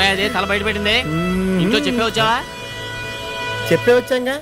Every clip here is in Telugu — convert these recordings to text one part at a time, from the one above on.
అది తల బయట పెట్టింది ఇంట్లో చెప్పే వచ్చావా చెప్పే వచ్చాంగా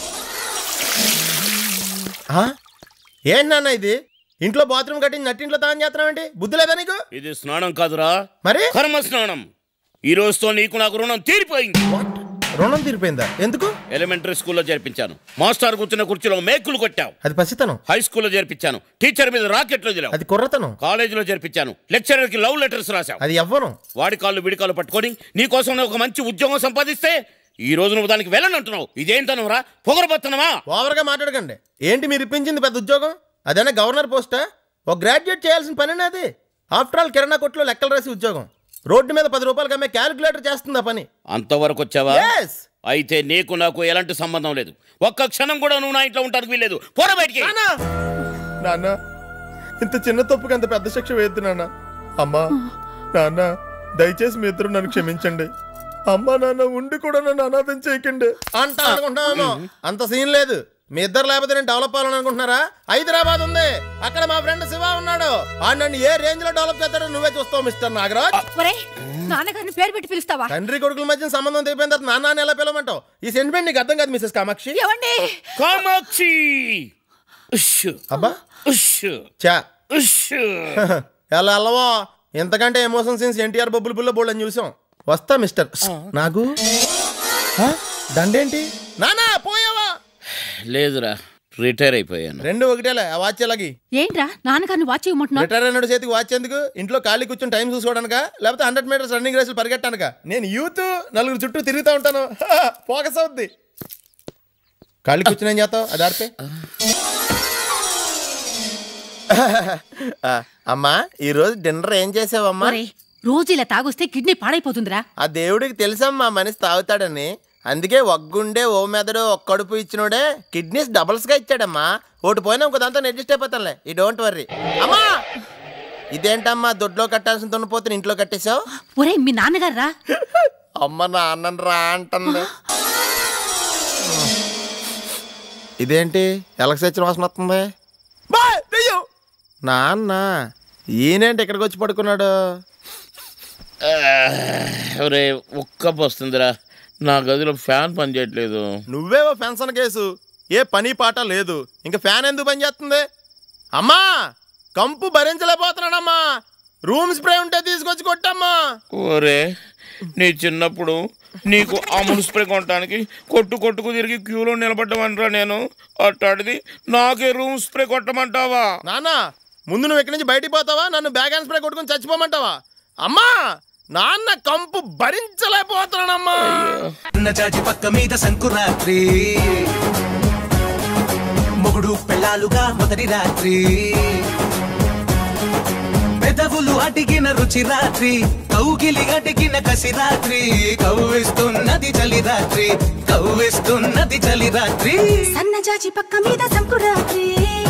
ఆ? ఏంటి నాన్న ఇది ఇంట్లో బాత్రూమ్ కట్టించి నట్టింట్లో తాను చేస్తున్నావేంటి బుద్ధి లేదా నీకు ఇది స్నానం కాదురా మరి కర్మ స్నానం ఈ రోజుతో నీకు నాకు రుణం తీరిపోయింది What? రుణం తీరిపోయిందా ఎందుకు ఎలిమెంటరీ స్కూల్లో చేర్పించాను మాస్టర్ కూర్చున్న కుర్చీలో మేకులు కొట్టావు అది పసితనం హై స్కూల్లో చేర్పించాను టీచర్ మీద రాకెట్లు వదిలావు అది కుర్రతనం కాలేజీలో చేర్పించాను లెక్చరర్ కి లవ్ లెటర్స్ రాశావు అది ఎవ్వరం వాడి కాళ్ళు విడి కాళ్ళు పట్టుకొని నీ కోసం నేను ఒక మంచి ఉద్యోగం సంపాదిస్తే ఈ రోజు నువ్వు దానికి వెళ్ళనంటున్నావు ఇదేంటనవరా పొగరబోతున్నావా ఓవర్గా మాట్లాడకండి ఏంటి మీరు ఇప్పించింది పెద్ద ఉద్యోగం అదేనా గవర్నర్ పోస్టా ఒక గ్రాడ్యుయేట్ చేయాల్సిన పని అది ఆఫ్టర్ ఆల్ కిరాణా కొట్లో లెక్కలు రాసి ఉద్యోగం రోడ్డు మీద పది రూపాయలకి అమ్మే క్యాలిక్యులేటర్ చేస్తుంది ఆ పని అంతవరకు వచ్చావా Yes! అయితే నీకు నాకు ఎలాంటి సంబంధం లేదు ఒక్క క్షణం కూడా నువ్వు నా ఇంట్లో ఉంటానికి వీల్లేదు పోర బయటికి నాన్న నాన్న ఇంత చిన్న తప్పుకి అంత పెద్ద శిక్ష వేయద్దు నాన్న అమ్మా నాన్న దయచేసి మీ ఇద్దరు నన్ను క్షమించండి అమ్మా నాన్న ఉండి కూడా నన్ను అనాథం చేయకండి అంట అనుకుంటున్నాము అంత సీన్ లేదు మీ ఇద్దరు లేకపోతే నేను డెవలప్ అవ్వాలని అనుకుంటున్నారా హైదరాబాద్ ఉంది అక్కడ మా ఫ్రెండ్ శివ ఉన్నాడు ఆ నన్ను ఏ రేంజ్ లో డెవలప్ చేస్తాడో నువ్వే చూస్తావు మిస్టర్ నాగరాజ్ ఒరే నాన్నగారిని పేరు పెట్టి పిలుస్తావా తండ్రి కొడుకుల మధ్య సంబంధం తెగిపోయిన తర్వాత నాన్న అని ఎలా పిలవమంటావు ఈ సెంటిమెంట్ నీకు అర్థం కాదు మిసెస్ కామాక్షి ఏమండి కామాక్షి ఉష్, అబ్బా ఉష్, చా ఉష్. ఎలా అల్లవో ఎంతకంటే ఎమోషన్ సీన్స్ ఎన్టీఆర్ బొబ్బులు పుల్ల బోల్డ్ అని చూసాం వస్తా మిస్టర్ నాకు ఆ? దండేంటి నానా పోయావా లేదురా రిటైర్ అయిపోయాను రెండు ఒకటేలే ఆ వాచ్ ఎలాగి ఏంట్రా నాన్నగారిని వాచ్ ఇవ్వమంటున్నావు రిటైర్ అయినాడు చేతికి వాచ్ ఎందుకు ఇంట్లో ఖాళీ కూర్చొని టైం చూసుకోవడానిక లేకపోతే హండ్రెడ్ మీటర్స్ రన్నింగ్ రేసులు పరిగెట్టానుక నేను యూత్ నలుగురు చుట్టూ తిరుగుతూ ఉంటాను ఫోకస్ అవుద్ది ఖాళీ కూర్చుని ఏం చేస్తావు అది ఆడితే అమ్మా ఈ రోజు డిన్నర్ ఏం చేసావమ్మా ఒరే రోజు ఇలా తాగొస్తే కిడ్నీ పాడైపోతుందిరా ఆ దేవుడికి తెలుసమ్మా మనిషి తాగుతాడని అందుకే ఒగ్గుండే ఓ మెదడు ఒక్క కడుపు ఇచ్చినోడే కిడ్నీస్ డబల్స్ గా ఇచ్చాడమ్మా ఒకటి పోయినా ఇంకో దాంతో అడ్జస్ట్ అయిపోతానులే ఈ డోంట్ వర్రీ అమ్మా ఇదేంటమ్మా దొడ్లో కట్టాల్సిన దున్నపోతుని ఇంట్లో కట్టేశావు ఒరే మీ నాన్నగారు రా అమ్మ నాన్న రా అంటుంది ఇదేంటి ఎలక్సచ్చిన వాసన వస్తుంది నాన్న ఈయనేంటి ఇక్కడికి వచ్చి పడుకున్నాడు ఒరే ఒక్క వస్తుందిరా నా గదిలో ఫ్యాన్ పనిచేయట్లేదు నువ్వేవో పెన్షన్ కేసు ఏ పని పాట లేదు ఇంకా ఫ్యాన్ ఎందుకు పని చేస్తుంది అమ్మా కంపు భరించలేకపోతున్నాడమ్మా రూమ్ స్ప్రే ఉంటే తీసుకొచ్చి కొట్టమ్మా ఓరే నీ చిన్నప్పుడు నీకు అమూల్ స్ప్రే కొనడానికి కొట్టు కొట్టుకు తిరిగి క్యూలో నిలబడ్డమంటరా నేను అట్టాడిది నాకే రూమ్ స్ప్రే కొట్టమంటావా నాన్న ముందు నువ్వు ఇక్కడి నుంచి బయటికి పోతావా నన్ను బ్యాగ్ అండ్ స్ప్రే కొట్టుకుని చచ్చిపోమంటావా అమ్మా నాన్న కంపు భరించలేకపోతున్నానమ్మా అన్న చాచి పక్క మీద సంకురాత్రి మొగుడు పెళ్ళాలుగా మొదటి రాత్రి పెదవులు అడిగిన రుచి రాత్రి కౌగిలి అడిగిన కసి రాత్రి కవ్విస్తున్నది చలి రాత్రి కవ్విస్తున్నది చలి రాత్రి సన్నజాజి పక్క మీద సంకురాత్రి